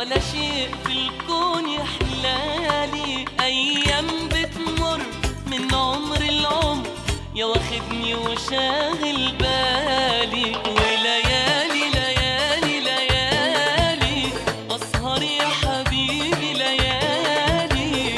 ولا شيء في الكون يحلالي ايام بتمر من عمر العمر يا واخدني وشاغل بالي وليالي ليالي ليالي اسهر يا حبيبي ليالي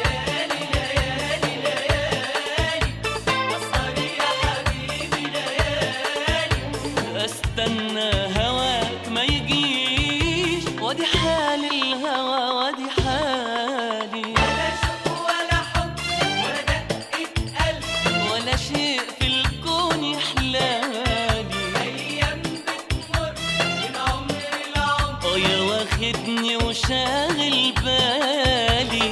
استنى هواك ما يجيش وادي حال الهوى وادي حالي ولا حب ولا دقة قلب ولا شيء في الكون يحلالي أيام بتمر من عمر العمر اه يا واخدني وشاغل بالي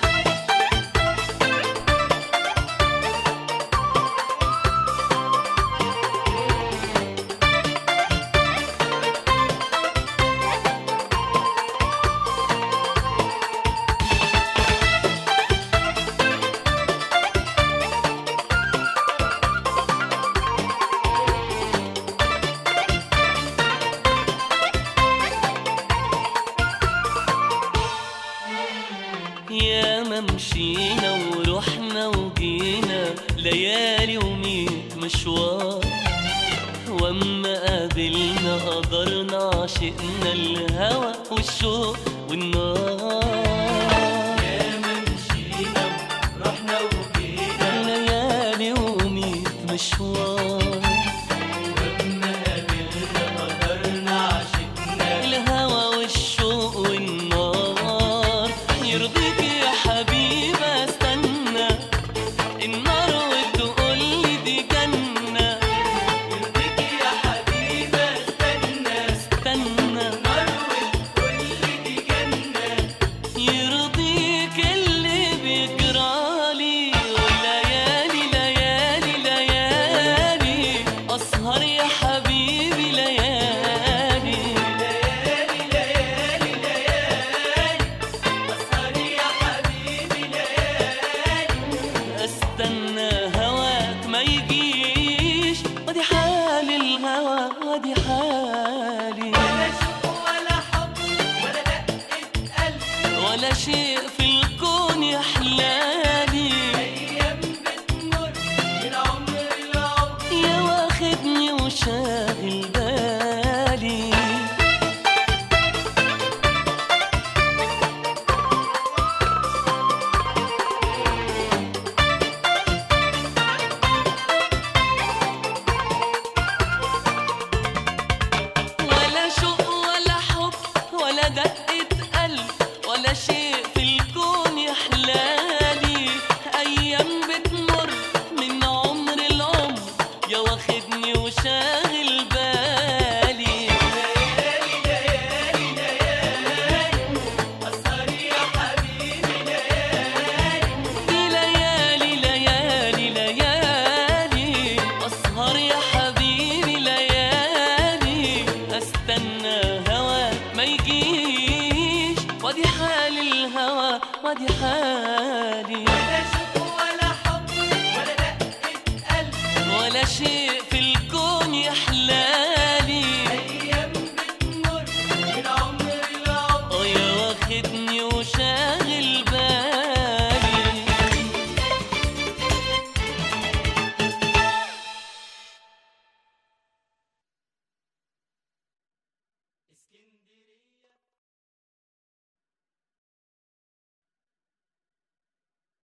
يا ما مشينا ورحنا وجينا ليالي وميت مشوار واما قابلنا قدرنا عشقنا الهوى والشوق والنار ياما مشينا رحنا وجينا ليالي وميت مشوار وما قابلنا قدرنا عشقنا الهوى والشوق والنار يرضيك يا حبيبي استنى النار وتقول لي دي جنة يرضيك يا حبيبي استنى استنى نار والكل دي جنة يرضيك اللي بيجرالي وليالي ليالي ليالي اسهر يا حبيبي ليالي ليالي ليالي ليالي أسهر يا حبيبي ليالي استنى هواك ما يجيش ودي حال الهوى ودي حالي ولا شوق ولا حب ولا دقة قلب ولا شيء في الكون يحلالي أيام بتمر من عمر العمر يا واخدني وشاغل بالي ولا شوق ولا حب ولا دقة قلب ولا شيء في الكون يحلالي أيام بتمر من عمر العمر يا واخدني وشاغل بالي ليالي ليالي ليالي أسهر يا حبيبي ليالي دي ليالي ليالي ليالي أسهر يا حبيبي ليالي أستنى هواك ما يجيش وادي حال الهوى وادي حالي ولا شوق ولا حب ولا دقة قلب ولا شيء في الكون يحلالي أيام بتمر من عمر العمر اه يا واخدني وشاغل بالي اسكندرية